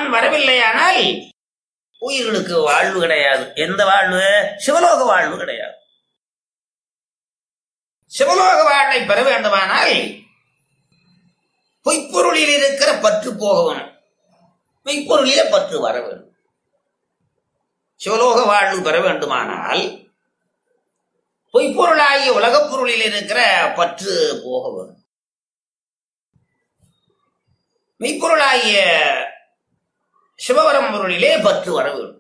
ஞானம் வரவில்லையானால் உயிர்களுக்கு வாழ்வு கிடையாது எந்த வாழ்வு சிவலோக வாழ்வு கிடையாது சிவலோக வாழ்வை பெற வேண்டுமானால் பொய்ப்பொருளில் இருக்கிற பற்று போக வேணும் மெய்ப்பொருளிலே பற்று வர வேண்டும் சிவலோக வாழ்வு பெற வேண்டுமானால் பொய்ப்பொருளாகிய உலகப் பொருளில் இருக்கிற பற்று போக வேண்டும் மெய்ப்பொருளாகிய சிவபரம் பொருளிலே பற்று வர வேண்டும்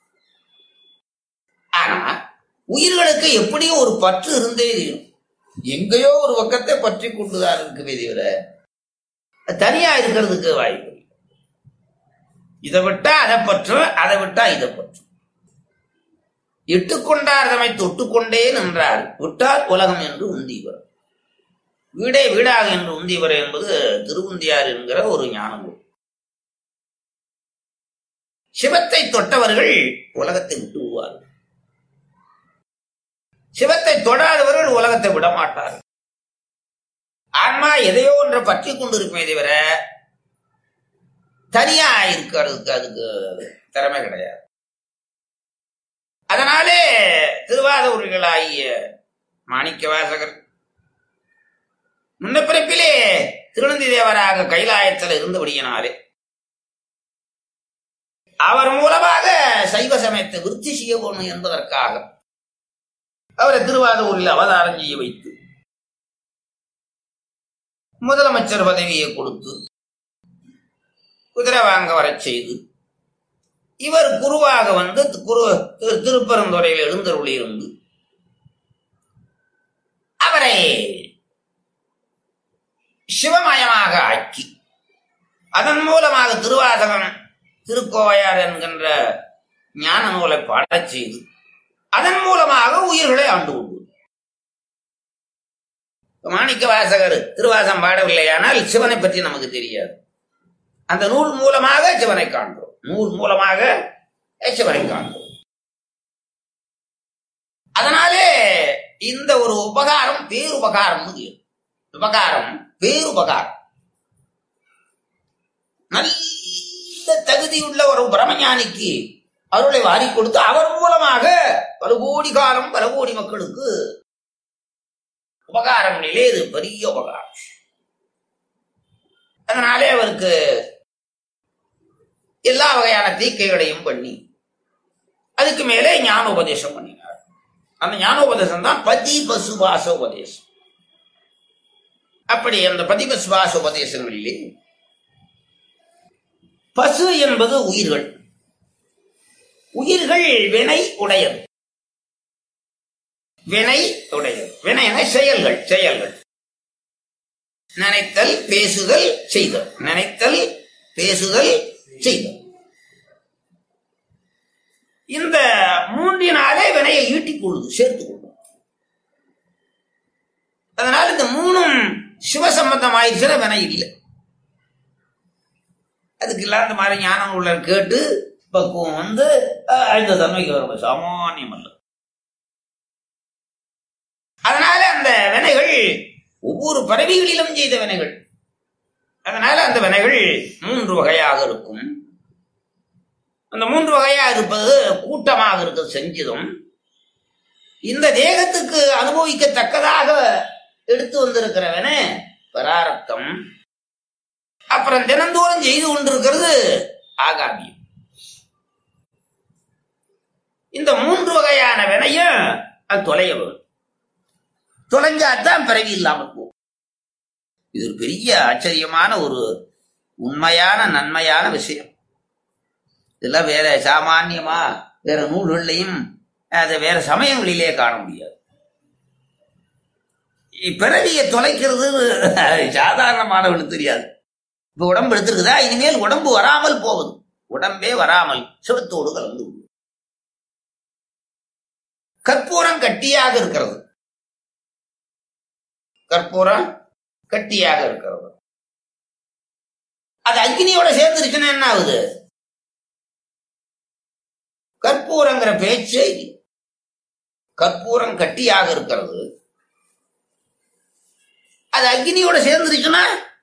ஆனா உயிர்களுக்கு எப்படியோ ஒரு பற்று இருந்தே தீரும் எங்கேயோ ஒரு பக்கத்தை பற்றி கொண்டுதான் இருக்குமே தவிர தனியா இருக்கிறதுக்கு வாய்ப்பு இல்லை. இதை விட்டா அதை பற்றும் அதை விட்டா இதை பற்றும் இட்டுக்கொண்டார் தம்மை தொட்டுக்கொண்டே நின்றார் விட்டார் உலகம் என்று உந்தீவர் வீடே வீடாக என்று உந்தீவர் என்பது திருவுந்தியார் என்கிற ஒரு ஞானம் நூல். சிவத்தை தொட்டவர்கள் உலகத்தை விட்டு விடுவார்கள் சிவத்தை தொடாதவர்கள் உலகத்தை விட மாட்டார்கள் ஆன்மா எதையோ ஒன்றை பற்றி கொண்டிருக்குமே தவிர தனியா இருக்கிறதுக்கு அதுக்கு திறமை கிடையாது அதனாலே திருவாத உரிகளாகிய மாணிக்க வாசகர் முன்ன பிறப்பிலே திருநந்தி தேவராக கைலாயத்தில் இருந்தபடியினாலே அவர் மூலமாக சைவ சமயத்தை விருத்தி செய்ய வேணும் என்பதற்காக அவரை திருவாத ஊரில் அவதாரம் செய்ய வைத்து முதலமைச்சர் பதவியை கொடுத்து குதிரை வாங்க வரச் செய்து இவர் குருவாக வந்து குரு திரு- திருப்பெருந்துறையில் எழுந்தருளி இருந்து அவரை சிவமயமாக ஆக்கி அதன் மூலமாக திருவாசகம் திருக்கோவையார் என்கின்ற ஞான நூலை பாடச் செய்து அதன் மூலமாக உயிர்களை ஆண்டு கொண்டு மாணிக்க வாசகர் திருவாசம் பாடவில்லையானால் சிவனை பற்றி நமக்கு தெரியாது அந்த நூல் மூலமாக சிவனை காண்கிறோம் நூல் மூலமாக சிவனை காண்கிறோம் அதனாலே இந்த ஒரு உபகாரம் பேருபகாரம் உபகாரம் பேருபகாரம் நல்ல தகுதியுள்ள ஒரு பிரமஞானிக்கு அருளை வாரி கொடுத்து அவர் மூலமாக பல கோடி காலம் பல கோடி மக்களுக்கு உபகாரம் நிலை இது பெரிய உபகாரம் அதனாலே அவருக்கு எல்லா வகையான தீக்கைகளையும் பண்ணி அதுக்கு மேலே ஞான உபதேசம் பண்ணினார் அந்த ஞானோபதேசம் தான் பதி பசுபாச உபதேசம் அப்படி அந்த பதி பசுபாச உபதேசங்களிலே பசு என்பது உயிர்கள் உயிர்கள் வினை உடையது வினை உடையது வினைன செயல்கள் செயல்கள் நினைத்தல் பேசுதல் செய்தல் நினைத்தல் பேசுதல் செய்தல் இந்த மூன்றினாலே வினையை ஈட்டிக் கொள்ளுது சேர்த்துக் கொள்ளும் அதனால இந்த மூணும் சிவசம்பந்தம் ஆயிடுச்சுன்னா வினை இல்லை அதுக்கு இல்லாத மாதிரி ஞானம் உள்ள கேட்டு பக்குவம் வந்து அஹ், இந்த தன்மைக்கு வரும் சாமானியம் அல்ல அதனால அந்த வினைகள் ஒவ்வொரு பறவைகளிலும் செய்த வினைகள் அதனால அந்த வினைகள் மூன்று வகையாக இருக்கும் அந்த மூன்று வகையாக இருப்பது கூட்டமாக இருக்கிறது செஞ்சதும் இந்த தேகத்துக்கு அனுபவிக்கத்தக்கதாக எடுத்து வந்திருக்கிறவன பராரப்தம் அப்புறம் தினந்தோறும் செய்து கொண்டிருக்கிறது ஆகாமியம் இந்த மூன்று வகையான வினையும் அது தொலைய வரும் தொலைஞ்சாதான் பிறவி இல்லாமல் போகும் இது ஒரு பெரிய ஆச்சரியமான ஒரு உண்மையான நன்மையான விஷயம் இதெல்லாம் வேற சாமான்யமா வேற நூல்கள்லையும் அதை வேற சமயங்களிலே காண முடியாது பிறவியை தொலைக்கிறது சாதாரணமானவனுக்கு தெரியாது இப்ப உடம்பு எடுத்திருக்குதா இனிமேல் உடம்பு வராமல் போகுது உடம்பே வராமல் சிவத்தோடு கலந்து விடும். கற்பூரம் கட்டியாக இருக்கிறது கற்பூரம் கட்டியாக இருக்கிறது அது அக்னியோட சேர்ந்துருச்சுன்னா என்ன ஆகுது கற்பூரங்கிற பேச்சு கற்பூரம் கட்டியாக இருக்கிறது அது அக்னியோட சேர்ந்துருச்சுன்னா